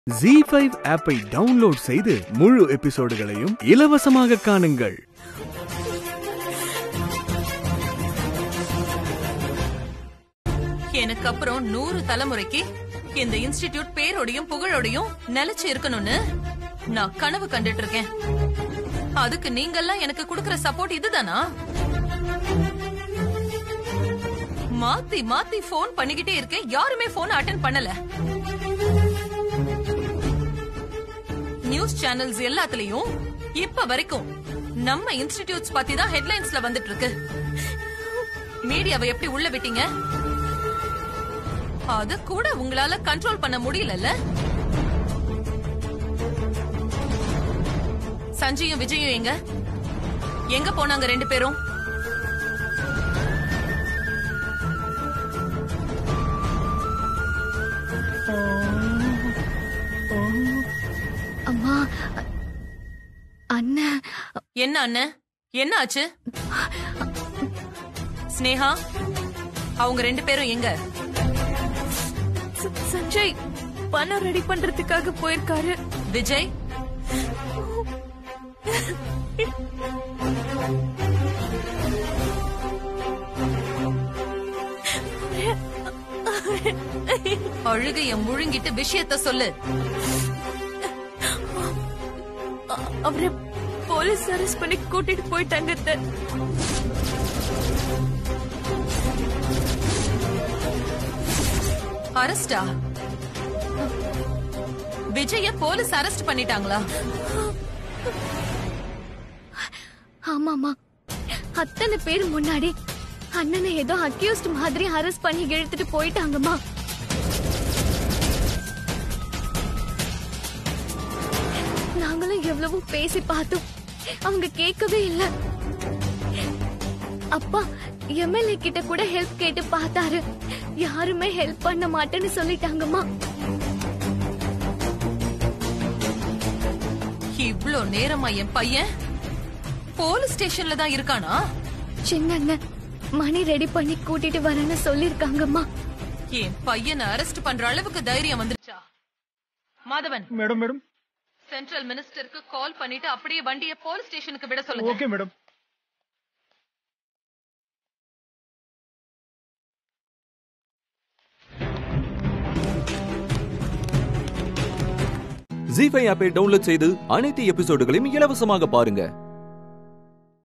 G five ஆப்பை download செய்து முழு எபிசோடுகளையும் இலவசமாக காணுங்கள் எனக்கு அப்புறம் நூறு தலைமுறைக்கு இந்த இன்ஸ்டிடியூட் பேரோடையும் புகழோடையும் நிலைச்சு இருக்கணும்னு நான் கனவு கண்டுட்டு இருக்கேன் அதுக்கு நீங்கெல்லாம் எனக்கு கொடுக்கிற சப்போர்ட் இதுதானா மாத்தி மாத்தி போன் பண்ணிக்கிட்டே இருக்கேன் யாருமே போன் அட்டென்ட் பண்ணல நியூஸ் சேனல்ஸ் எல்லாத்துலயும் இப்ப வரைக்கும் நம்ம இன்ஸ்டிடியூட்ஸ் பத்தி தான் ஹெட்லைன்ஸ்ல வந்துட்டு இருக்கு மீடியாவை எப்படி உள்ள விட்டீங்க அத கூட உங்களால கண்ட்ரோல் பண்ண முடியலல்ல சஞ்சயும் விஜயும் எங்க எங்க போனாங்க ரெண்டு பேரும் அம்மா அ- அண்ணன் என்ன அண்ணன் என்ன ஆச்சு ஸ்னேகா அவங்க ரெண்டு பேரும் எங்க ச- சஞ்சய் பணம் ரெடி பண்றதுக்காக போயிருக்காரு விஜய் அழுகைய முழுங்கிட்டு விஷயத்த சொல்லு அ- அவரை போலீஸ் அரெஸ்ட் பண்ணி கூட்டிட்டு போயிட்டாங்க அத்தை. அரஸ்டா விஜய போலீஸ் அரெஸ்ட் பண்ணிட்டாங்களா ஆமாமா அத்தனை பேர் முன்னாடி அண்ணனை ஏதோ அக்யூஸ்ட் மாதிரி அரெஸ்ட் பண்ணி இழுத்துட்டு போயிட்டாங்கம்மா நாங்களும் எவ்வளவோ பேசி பார்த்தோம் அவங்க கேட்கவே இல்ல அப்பா எம்எல்ஏ கிட்ட கூட ஹெல்ப் கேட்டு பார்த்தாரு யாருமே ஹெல்ப் பண்ண மாட்டேன்னு சொல்லிட்டாங்கம்மா இவ்ளோ நேரமா என் பையன் போலீஸ் ஸ்டேஷன்ல தான் இருக்கானா சின்ன அண்ணன் மணி ரெடி பண்ணி கூட்டிட்டு வரேன்னு சொல்லிருக்காங்கம்மா என் பையனை அரெஸ்ட் பண்ற அளவுக்கு தைரியம் வந்துருச்சா மாதவன் மேடம் மேடம் சென்ட்ரல் மினிஸ்டருக்கு கால் பண்ணிட்டு அப்படியே வண்டியை போலீஸ் ஸ்டேஷனுக்கு விட சொல்லுங்க ஓகே மேடம் ஜி ஃபைவ் ஆப்பை டவுன்லோட் செய்து அனைத்து எபிசோடுகளையும் இலவசமாக பாருங்க